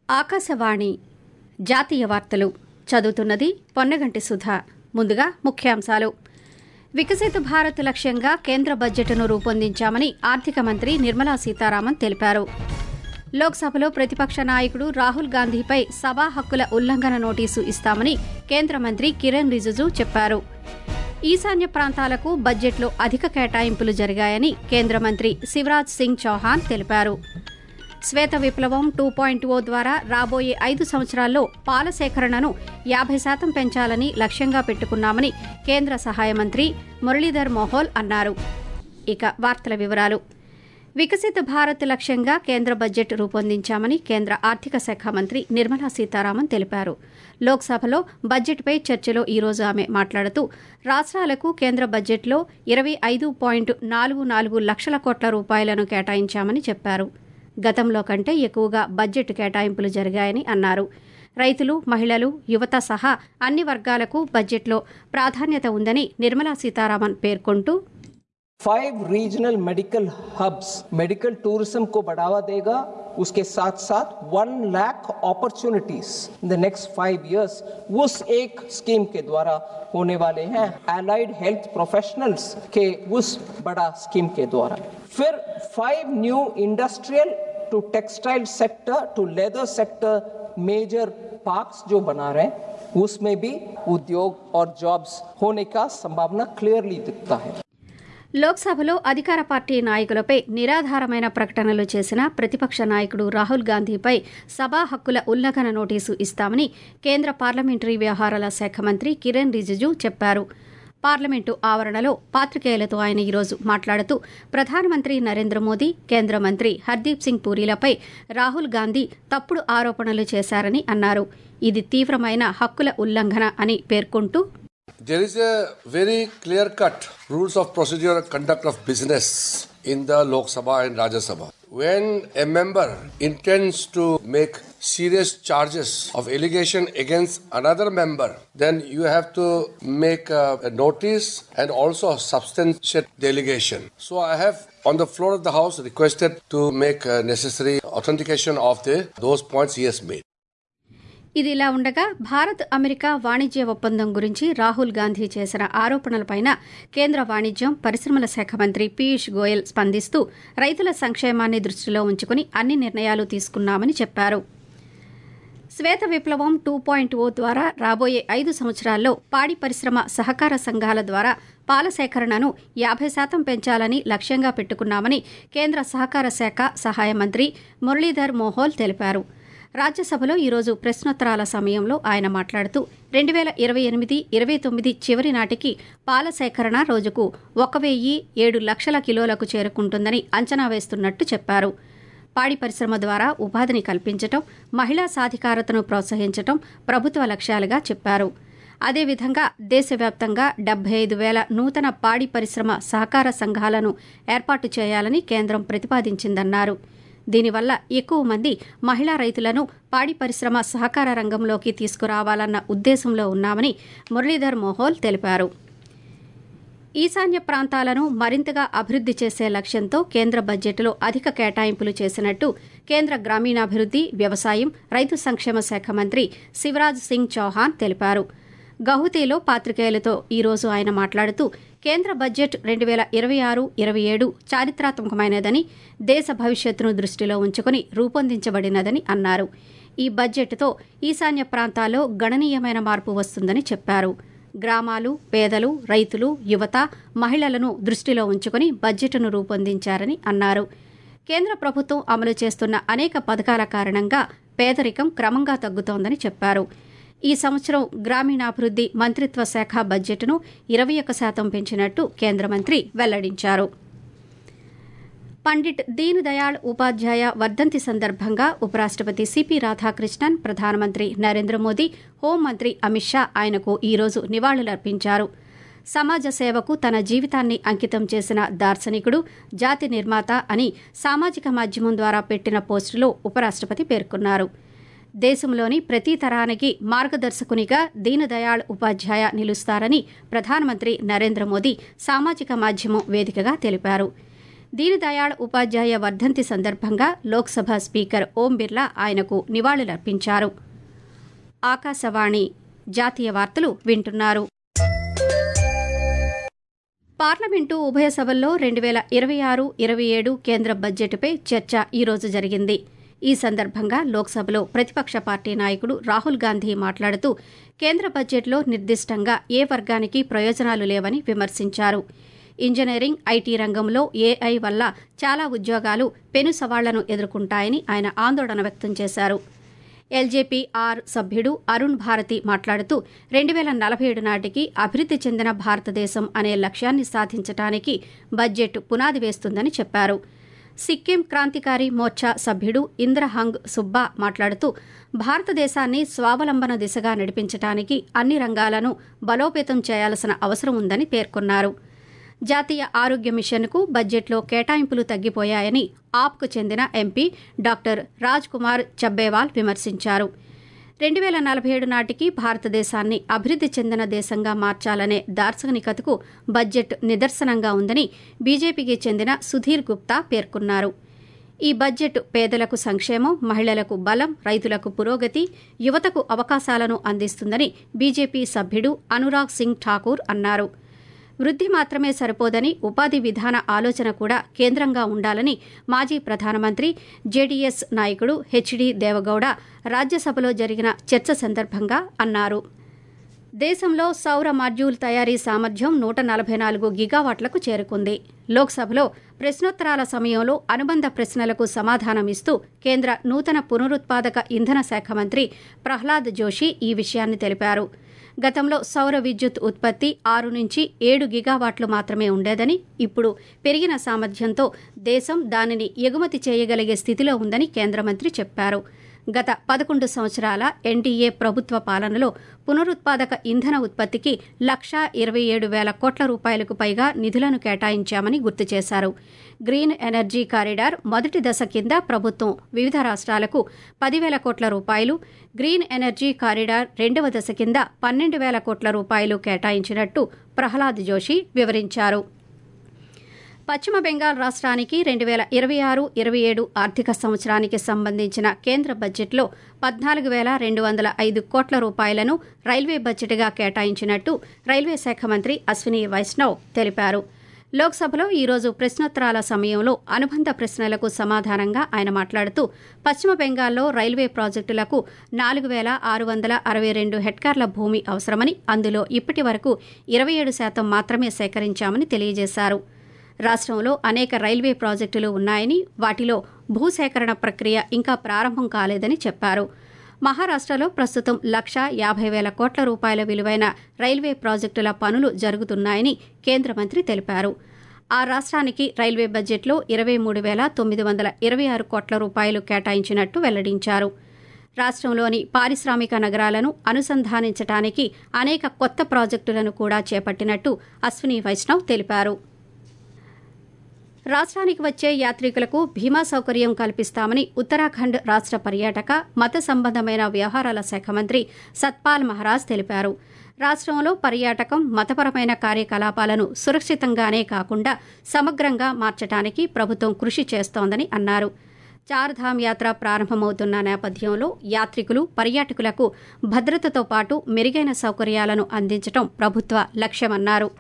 ఆకాశవాణి జాతీయ వార్తలు చదువుతున్నది పొన్నగంటి సుధా ముందుగా ముఖ్యాంశాలు వికసిత భారత్ లక్ష్యంగా కేంద్ర బడ్జెట్ను రూపొందించామని ఆర్థిక మంత్రి నిర్మలా సీతారామన్ తెలిపారు లోక్సభలో ప్రతిపక్ష నాయకుడు రాహుల్ గాంధీపై సభా హక్కుల ఉల్లంఘన నోటీసు ఇస్తామని కేంద్ర మంత్రి కిరణ్ రిజిజు చెప్పారు ఈశాన్య ప్రాంతాలకు బడ్జెట్లో అధిక కేటాయింపులు జరిగాయని కేంద్ర మంత్రి శివరాజ్ సింగ్ చౌహాన్ తెలిపారు శ్వేత విప్లవం టూ పాయింట్ ఓ ద్వారా రాబోయే ఐదు సంవత్సరాల్లో పాల సేకరణను యాభై శాతం పెంచాలని లక్ష్యంగా పెట్టుకున్నామని కేంద్ర సహాయ మంత్రి మురళీధర్ మోహోల్ అన్నారు ఇక వార్తల వివరాలు వికసిత భారత్ లక్ష్యంగా కేంద్ర బడ్జెట్ రూపొందించామని కేంద్ర ఆర్థిక శాఖ మంత్రి నిర్మలా సీతారామన్ తెలిపారు లోక్సభలో బడ్జెట్పై చర్చలో ఈ రోజు ఆమె మాట్లాడుతూ రాష్ట్రాలకు కేంద్ర బడ్జెట్లో ఇరవై ఐదు పాయింట్ నాలుగు నాలుగు లక్షల కోట్ల రూపాయలను కేటాయించామని చెప్పారు గతంలో కంటే ఎక్కువగా బడ్జెట్ కేటాయింపులు జరిగాయని అన్నారు రైతులు మహిళలు యువత సహా అన్ని వర్గాలకు బడ్జెట్లో ప్రాధాన్యత ఉందని నిర్మలా సీతారామన్ పేర్కొంటూ five regional medical hubs medical tourism को बढ़ावा देगा उसके साथ साथ one lakh opportunities in the next five years उस एक स्कीम के द्वारा होने वाले हैं एलाइड हेल्थ प्रोफेशनल्स के उस बड़ा स्कीम के द्वारा फिर five new industrial to textile sector to leather sector major parks जो बना रहे हैं उसमें भी उद्योग और जॉब्स होने का संभावना क्लियरली दिखता है లోక్సభలో అధికార పార్టీ నాయకులపై నిరాధారమైన ప్రకటనలు చేసిన ప్రతిపక్ష నాయకుడు రాహుల్ గాంధీపై సభా హక్కుల ఉల్లంఘన నోటీసు ఇస్తామని కేంద్ర పార్లమెంటరీ వ్యవహారాల శాఖ మంత్రి కిరణ్ రిజిజు చెప్పారు పార్లమెంటు ఆవరణలో పాత్రికేయులతో ఆయన ఈరోజు మాట్లాడుతూ ప్రధానమంత్రి నరేంద్ర మోదీ కేంద్ర మంత్రి హర్దీప్ సింగ్ పూరీలపై రాహుల్ గాంధీ తప్పుడు ఆరోపణలు చేశారని అన్నారు ఇది తీవ్రమైన హక్కుల ఉల్లంఘన అని పేర్కొంటూ There is a very clear cut rules of procedure and conduct of business in the Lok Sabha and Rajya Sabha. When a member intends to make serious charges of allegation against another member, then you have to make a, a notice and also substantiate the allegation. So I have on the floor of the House requested to make uh, necessary authentication of the those points he has made. ఇది ఇలా ఉండగా Bharat America వాణిజ్య ఒప్పందం గురించి రాహుల్ గాంధీ చేసిన ఆరోపణలపైన కేంద్ర వాణిజ్యం పరిశ్రమల శాఖ మంత్రి పీయూష్ గోయల్ స్పందిస్తూ రైతుల సంక్షేమాన్ని దృష్టిలో ఉంచుకుని అన్ని నిర్ణయాలు తీసుకున్నామని చెప్పారు శ్వేత విప్లవం టూ పాయింట్ ఓ ద్వారా రాబోయే ఐదు సంవత్సరాల్లో పాడి పరిశ్రమ సహకార సంఘాల ద్వారా పాల సేకరణను యాభై శాతం పెంచాలని లక్ష్యంగా పెట్టుకున్నామని కేంద్ర సహకార శాఖ సహాయ మంత్రి మురళీధర్ మోహోల్ తెలిపారు రాజ్యసభలో ఈరోజు ప్రశ్నోత్తరాల సమయంలో ఆయన మాట్లాడుతూ రెండు వేల ఇరవై ఎనిమిది ఇరవై తొమ్మిది చివరి నాటికి పాల సేకరణ రోజుకు ఒక వెయ్యి ఏడు లక్షల కిలోలకు చేరుకుంటుందని అంచనా వేస్తున్నట్టు చెప్పారు పాడి పరిశ్రమ ద్వారా ఉపాధిని కల్పించటం మహిళా సాధికారతను ప్రోత్సహించటం ప్రభుత్వ లక్ష్యాలుగా చెప్పారు అదేవిధంగా దేశవ్యాప్తంగా డెబ్బై ఐదు వేల నూతన పాడి పరిశ్రమ సహకార సంఘాలను ఏర్పాటు చేయాలని కేంద్రం ప్రతిపాదించిందన్నారు దీనివల్ల ఎక్కువ మంది మహిళా రైతులను పాడి పరిశ్రమ సహకార రంగంలోకి తీసుకురావాలన్న ఉద్దేశంలో ఉన్నామని మురళీధర్ మోహోల్ తెలిపారు ఈశాన్య ప్రాంతాలను మరింతగా అభివృద్ది చేసే లక్ష్యంతో కేంద్ర బడ్జెట్లో అధిక కేటాయింపులు చేసినట్టు కేంద్ర గ్రామీణాభివృద్ది వ్యవసాయం రైతు సంక్షేమ శాఖ మంత్రి శివరాజ్ సింగ్ చౌహాన్ తెలిపారు గౌహతిలో పాత్రికేయులతో ఈ రోజు ఆయన మాట్లాడుతూ కేంద్ర బడ్జెట్ రెండు వేల ఇరవై ఆరు ఇరవై ఏడు చారిత్రాత్మకమైనదని దేశ భవిష్యత్తును దృష్టిలో ఉంచుకుని రూపొందించబడినదని అన్నారు ఈ బడ్జెట్తో ఈశాన్య ప్రాంతాల్లో గణనీయమైన మార్పు వస్తుందని చెప్పారు గ్రామాలు పేదలు రైతులు యువత మహిళలను దృష్టిలో ఉంచుకుని బడ్జెట్ను రూపొందించారని అన్నారు కేంద్ర ప్రభుత్వం అమలు చేస్తున్న అనేక పథకాల కారణంగా పేదరికం క్రమంగా తగ్గుతోందని చెప్పారు ఈ సంవత్సరం గ్రామీణాభివృద్ది మంత్రిత్వ శాఖ బడ్జెట్ను ఇరవై ఒక్క శాతం పెంచినట్టు కేంద్ర మంత్రి వెల్లడించారు పండిట్ దీన్ దయాళ్ ఉపాధ్యాయ వర్ధంతి సందర్భంగా ఉపరాష్టపతి సిపి రాధాకృష్ణన్ ప్రధానమంత్రి నరేంద్ర మోదీ హోంమంత్రి అమిత్ షా ఆయనకు ఈరోజు నివాళులర్పించారు సమాజ సేవకు తన జీవితాన్ని అంకితం చేసిన దార్శనికుడు జాతి నిర్మాత అని సామాజిక మాధ్యమం ద్వారా పెట్టిన పోస్టులో ఉపరాష్టపతి పేర్కొన్నారు దేశంలోని ప్రతి తరానికి మార్గదర్శకునిగా దీనదయాళ్ ఉపాధ్యాయ నిలుస్తారని ప్రధానమంత్రి నరేంద్ర మోదీ సామాజిక మాధ్యమం వేదికగా తెలిపారు దీనదయాళ్ ఉపాధ్యాయ వర్ధంతి సందర్భంగా లోక్సభ స్పీకర్ ఓం బిర్లా ఆయనకు నివాళులర్పించారు ఆకాశవాణి జాతీయ వార్తలు వింటున్నారు పార్లమెంటు ఉభయ సభల్లో రెండు వేల ఇరవై ఆరు ఇరవై ఏడు కేంద్ర బడ్జెట్పై చర్చ ఈరోజు జరిగింది ఈ సందర్భంగా లోక్సభలో ప్రతిపక్ష పార్టీ నాయకుడు రాహుల్ గాంధీ మాట్లాడుతూ కేంద్ర బడ్జెట్లో నిర్దిష్టంగా ఏ వర్గానికి ప్రయోజనాలు లేవని విమర్శించారు ఇంజనీరింగ్ ఐటీ రంగంలో ఏఐ వల్ల చాలా ఉద్యోగాలు పెను సవాళ్లను ఎదుర్కొంటాయని ఆయన ఆందోళన వ్యక్తం చేశారు ఎల్జేపీ ఆర్ సభ్యుడు అరుణ్ భారతి మాట్లాడుతూ రెండు వేల నలభై ఏడు నాటికి అభివృద్ది చెందిన భారతదేశం అనే లక్ష్యాన్ని సాధించడానికి బడ్జెట్ పునాది వేస్తుందని చెప్పారు సిక్కిం క్రాంతికారి మోర్చా సభ్యుడు ఇంద్రహంగ్ సుబ్బా మాట్లాడుతూ భారతదేశాన్ని స్వావలంబన దిశగా నడిపించడానికి అన్ని రంగాలను బలోపేతం చేయాల్సిన అవసరం ఉందని పేర్కొన్నారు జాతీయ ఆరోగ్య మిషన్కు బడ్జెట్లో కేటాయింపులు తగ్గిపోయాయని ఆప్కు చెందిన ఎంపీ డాక్టర్ రాజ్ కుమార్ చబ్బేవాల్ విమర్శించారు రెండు వేల నలభై ఏడు నాటికి భారతదేశాన్ని అభివృద్ది చెందిన దేశంగా మార్చాలనే దార్శనికతకు బడ్జెట్ నిదర్శనంగా ఉందని బీజేపీకి చెందిన సుధీర్ గుప్తా పేర్కొన్నారు ఈ బడ్జెట్ పేదలకు సంక్షేమం మహిళలకు బలం రైతులకు పురోగతి యువతకు అవకాశాలను అందిస్తుందని బీజేపీ సభ్యుడు అనురాగ్ సింగ్ ఠాకూర్ అన్నారు వృద్ధి మాత్రమే సరిపోదని ఉపాధి విధాన ఆలోచన కూడా కేంద్రంగా ఉండాలని మాజీ ప్రధానమంత్రి జేడీఎస్ నాయకుడు హెచ్డి దేవగౌడ రాజ్యసభలో జరిగిన చర్చ సందర్భంగా అన్నారు దేశంలో సౌర మాడ్యూల్ తయారీ సామర్థ్యం నూట నలభై నాలుగు గిగావాట్లకు చేరుకుంది లోక్సభలో ప్రశ్నోత్తరాల సమయంలో అనుబంధ ప్రశ్నలకు సమాధానమిస్తూ కేంద్ర నూతన పునరుత్పాదక ఇంధన శాఖ మంత్రి ప్రహ్లాద్ జోషి ఈ విషయాన్ని తెలిపారు గతంలో సౌర విద్యుత్ ఉత్పత్తి ఆరు నుంచి ఏడు గిగావాట్లు మాత్రమే ఉండేదని ఇప్పుడు పెరిగిన సామర్థ్యంతో దేశం దానిని ఎగుమతి చేయగలిగే స్థితిలో ఉందని కేంద్ర మంత్రి చెప్పారు గత పదకొండు సంవత్సరాల ఎన్డీఏ ప్రభుత్వ పాలనలో పునరుత్పాదక ఇంధన ఉత్పత్తికి లక్షా ఇరవై ఏడు వేల కోట్ల రూపాయలకు పైగా నిధులను కేటాయించామని గుర్తు చేశారు గ్రీన్ ఎనర్జీ కారిడార్ మొదటి దశ కింద ప్రభుత్వం వివిధ రాష్ట్రాలకు పదివేల కోట్ల రూపాయలు గ్రీన్ ఎనర్జీ కారిడార్ రెండవ దశ కింద పన్నెండు వేల కోట్ల రూపాయలు కేటాయించినట్టు ప్రహ్లాద్ జోషి వివరించారు పశ్చిమ బెంగాల్ రాష్ట్రానికి రెండు వేల ఇరవై ఆరు ఇరవై ఏడు ఆర్థిక సంవత్సరానికి సంబంధించిన కేంద్ర బడ్జెట్లో పద్నాలుగు వేల రెండు వందల ఐదు కోట్ల రూపాయలను రైల్వే బడ్జెట్గా కేటాయించినట్టు రైల్వే శాఖ మంత్రి అశ్విని వైష్ణవ్ తెలిపారు లోక్సభలో ఈరోజు ప్రశ్నోత్తరాల సమయంలో అనుబంధ ప్రశ్నలకు సమాధానంగా ఆయన మాట్లాడుతూ పశ్చిమ బెంగాల్లో రైల్వే ప్రాజెక్టులకు నాలుగు వేల ఆరు వందల అరవై రెండు హెక్టార్ల భూమి అవసరమని అందులో ఇప్పటి వరకు ఇరవై ఏడు శాతం మాత్రమే సేకరించామని తెలియజేశారు రాష్ట్రంలో అనేక రైల్వే ప్రాజెక్టులు ఉన్నాయని వాటిలో భూసేకరణ ప్రక్రియ ఇంకా ప్రారంభం కాలేదని చెప్పారు మహారాష్టలో ప్రస్తుతం లక్ష యాభై వేల కోట్ల రూపాయల విలువైన రైల్వే ప్రాజెక్టుల పనులు జరుగుతున్నాయని కేంద్ర మంత్రి తెలిపారు ఆ రాష్ట్రానికి రైల్వే బడ్జెట్లో ఇరవై మూడు వేల తొమ్మిది వందల ఇరవై ఆరు కోట్ల రూపాయలు కేటాయించినట్టు వెల్లడించారు రాష్ట్రంలోని పారిశ్రామిక నగరాలను అనుసంధానించడానికి అనేక కొత్త ప్రాజెక్టులను కూడా చేపట్టినట్టు అశ్విని వైష్ణవ్ తెలిపారు రాష్ట్రానికి వచ్చే యాత్రికులకు భీమా సౌకర్యం కల్పిస్తామని ఉత్తరాఖండ్ రాష్ట్ర పర్యాటక మత సంబంధమైన వ్యవహారాల శాఖ మంత్రి సత్పాల్ మహారాజ్ తెలిపారు రాష్ట్రంలో పర్యాటకం మతపరమైన కార్యకలాపాలను సురక్షితంగానే కాకుండా సమగ్రంగా మార్చడానికి ప్రభుత్వం కృషి చేస్తోందని అన్నారు చార్ధామ్ యాత్ర ప్రారంభమవుతున్న నేపథ్యంలో యాత్రికులు పర్యాటకులకు భద్రతతో పాటు మెరుగైన సౌకర్యాలను అందించడం ప్రభుత్వ లక్ష్యమన్నారు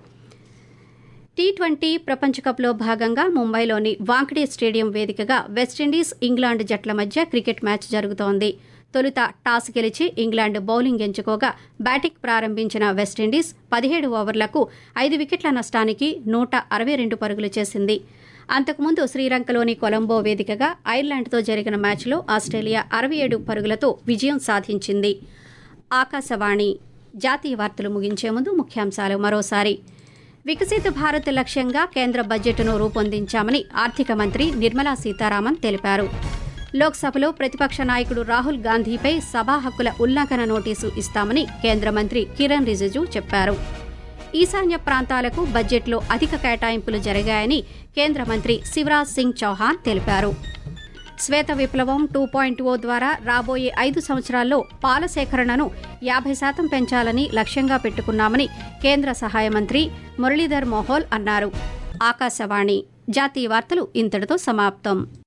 టీ ట్వంటీ ప్రపంచ కప్లో భాగంగా ముంబైలోని వాంఖడే స్టేడియం వేదికగా వెస్టిండీస్ ఇంగ్లాండ్ జట్ల మధ్య క్రికెట్ మ్యాచ్ జరుగుతోంది తొలుత టాస్ గెలిచి ఇంగ్లాండ్ బౌలింగ్ ఎంచుకోగా బ్యాటింగ్ ప్రారంభించిన వెస్టిండీస్ పదిహేడు ఓవర్లకు ఐదు వికెట్ల నష్టానికి నూట అరవై రెండు పరుగులు చేసింది అంతకుముందు శ్రీలంకలోని కొలంబో వేదికగా ఐర్లాండ్తో జరిగిన మ్యాచ్లో ఆస్ట్రేలియా అరవై ఏడు పరుగులతో విజయం సాధించింది ఆకాశవాణి జాతీయ వార్తలు ముగించే ముందు ముఖ్యాంశాలు మరోసారి వికసిత భారత్ లక్ష్యంగా కేంద్ర బడ్జెట్ను రూపొందించామని ఆర్థిక మంత్రి నిర్మలా సీతారామన్ తెలిపారు లోక్సభలో ప్రతిపక్ష నాయకుడు రాహుల్ గాంధీపై సభా హక్కుల ఉల్లంఘన నోటీసు ఇస్తామని కేంద్ర మంత్రి కిరణ్ రిజిజు చెప్పారు ఈశాన్య ప్రాంతాలకు బడ్జెట్లో అధిక కేటాయింపులు జరిగాయని కేంద్ర మంత్రి శివరాజ్ సింగ్ చౌహాన్ తెలిపారు శ్వేత విప్లవం టూ పాయింట్ ఓ ద్వారా రాబోయే ఐదు సంవత్సరాల్లో పాల సేకరణను యాభై శాతం పెంచాలని లక్ష్యంగా పెట్టుకున్నామని కేంద్ర సహాయ మంత్రి మురళీధర్ మోహోల్ అన్నారు ఆకాశవాణి జాతీయ వార్తలు ఇంతటితో సమాప్తం